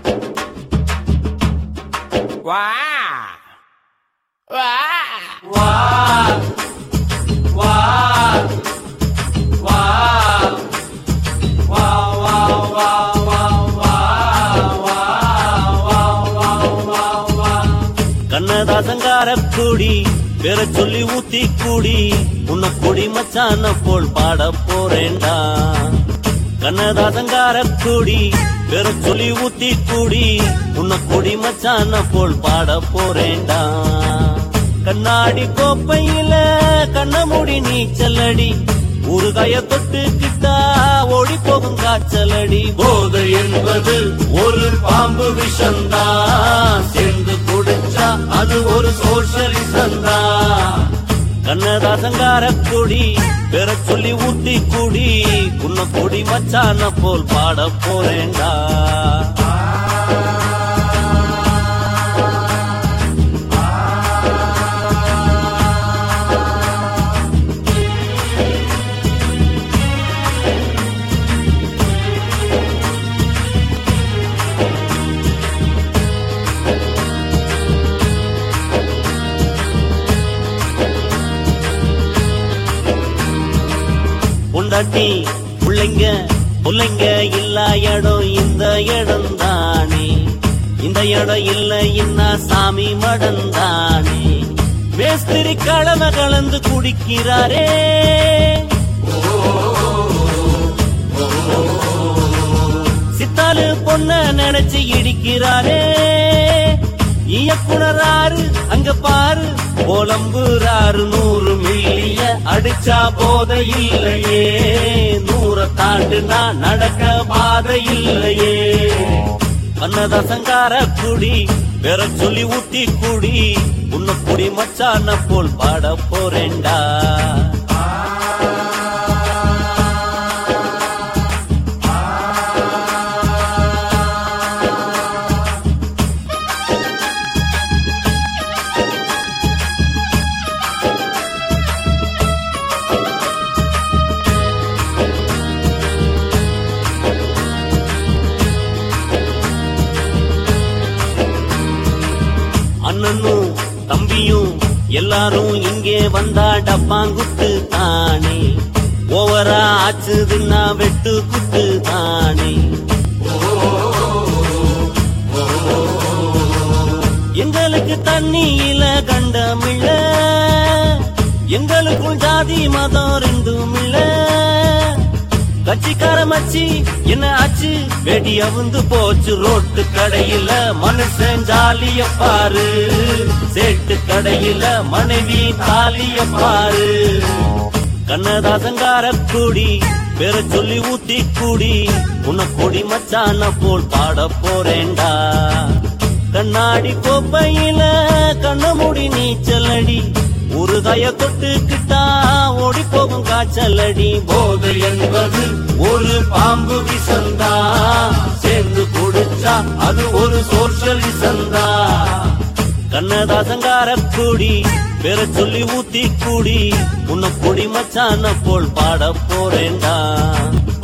வா வா கண்ணதாசங்கார கூடி பேர சொல்லி ஊத்தி கூடி உன்னை கொடி மச்சான போல் பாட போறேன்டா கண்ணதாசங்கார கூடி பேர சொல்லி ஊத்தி கூடி உன்னை கொடி மச்சான போல் பாட போறேன்டா கண்ணாடி கோப்பையில கண்ண மூடி நீச்சலடி ஊறுகாய தொட்டு கிட்டா ஓடி போகும் காய்ச்சலடி போதை என்பது ஒரு பாம்பு விஷந்தான் சேர்ந்து குடிச்சா அது ஒரு சோஷலிசம் தான் கண்ணதாசங்கார கொடி பெற சொல்லி ஊத்தி கூடி உன்னை கொடி மச்சான போல் பாட போறேன்டா பொண்டாட்டி பிள்ளைங்க பிள்ளைங்க இல்ல இடம் இந்த இடம் தானே இந்த இடம் இல்ல என்ன சாமி மடம் தானே மேஸ்திரி கலவை கலந்து குடிக்கிறாரே சித்தாலு பொண்ண நினைச்சு இடிக்கிறாரே இயக்குனராரு அங்க பாரு புலம்புறாரு நூறு மில்லிய அடிச்சா போத இல்லையே நூற தாண்டுனா நடக்க பாதை இல்லையே கண்ணதாசங்கார குடி வேற சொல்லி ஊத்தி குடி உன்னை குடி மச்சான போல் பாட போறேன்டா அண்ணனும் தம்பியும் எல்லாரும் இங்கே வந்தா டப்பாங்குத்து தானே ஓவரா ஆச்சுதுன்னா வெட்டு குத்து தானே எங்களுக்கு தண்ணியில கண்டமில்ல எங்களுக்குள் ஜாதி மதம் ரெண்டும் இல்ல கட்சிக்கார மச்சி என்ன ஆச்சு வெடி அவுந்து போச்சு ரோட்டு கடையில மனுஷன் ஜாலிய பாரு சேட்டு கடையில மனைவி தாலிய பாரு கண்ணதாசங்கார கூடி பேர சொல்லி ஊத்தி கூடி உன்னை கொடி மச்சான போல் பாட போறேன்டா கண்ணாடி கோப்பையில கண்ண மூடி நீச்சலடி ஒரு கய தொட்டுக்கிட்டா ஓடி போகும் காய்ச்சலடி போதை என்பது ஒரு பாம்பு விசந்தா சேர்ந்து குடிச்சா அது ஒரு சோஷலிசந்தா கண்ணதாசங்கார கூடி பேர சொல்லி ஊத்தி கூடி உன்னை கொடி மச்சான போல் பாட போறேன்டா